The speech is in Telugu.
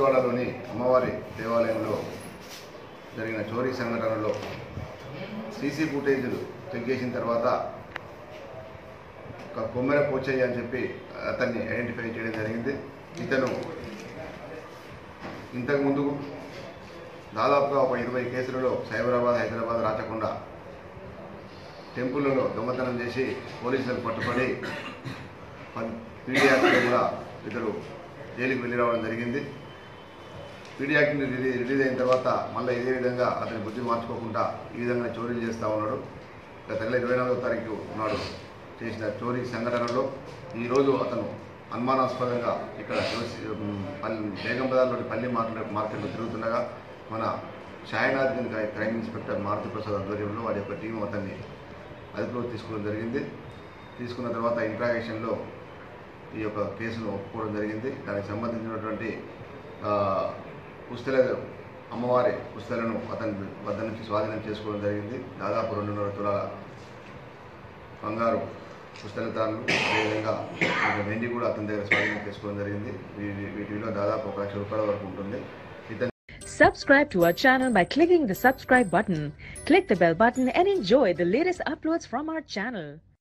బన్సీవాడలోని అమ్మవారి దేవాలయంలో జరిగిన చోరీ సంఘటనలో సీసీ ఫుటేజీలు చెక్ చేసిన తర్వాత ఒక కొమ్మెర పోచయ్య అని చెప్పి అతన్ని ఐడెంటిఫై చేయడం జరిగింది ఇతను ఇంతకు ముందు దాదాపుగా ఒక ఇరవై కేసులలో సైబరాబాద్ హైదరాబాద్ రాచకుండా టెంపుల్లలో దొంగతనం చేసి పోలీసులకు పట్టుబడి పీడీ యాక్ట్లో కూడా ఇతడు జైలుకి వెళ్ళి రావడం జరిగింది పీడీ యాక్ట్ రిలీజ్ రిలీజ్ అయిన తర్వాత మళ్ళీ ఇదే విధంగా అతని బుద్ధి మార్చుకోకుండా ఈ విధంగా చోరీలు చేస్తూ ఉన్నాడు గత నెల ఇరవై నాలుగో తారీఖు నాడు చేసిన చోరీ సంఘటనలో ఈరోజు అతను అనుమానాస్పదంగా ఇక్కడ జోసి- ఉమ్, పల్లి బేగం బజార్లోని పల్లి మార్కెట్ మార్కెట్లో తిరుగుతుండగా మన షాయనాథ్ క్రైమ్ ఇన్స్పెక్టర్ మారుతి ప్రసాద్ ఆధ్వర్యంలో వారి యొక్క టీం అతన్ని అదుపులోకి తీసుకోవడం జరిగింది తీసుకున్న తర్వాత ఇంట్రాగేషన్లో ఈ యొక్క కేసును ఒప్పుకోవడం జరిగింది దానికి సంబంధించినటువంటి ఆ, పుస్తల అమ్మవారి పుస్తలను అతని వద్ద నుంచి స్వాధీనం చేసుకోవడం జరిగింది దాదాపు రెండున్నర తులాల బంగారు పుస్తలతాళ్ళు అదేవిధంగా ఒక వెండి కూడా అతని దగ్గర స్వాధీనం చేసుకోవడం జరిగింది వీ- వీటి విలువ దాదాపు ఒక లక్ష రూపాయల వరకు ఉంటుంది ఇతని Subscribe to our channel by clicking the subscribe button. Click the bell button and enjoy the latest uploads from our channel.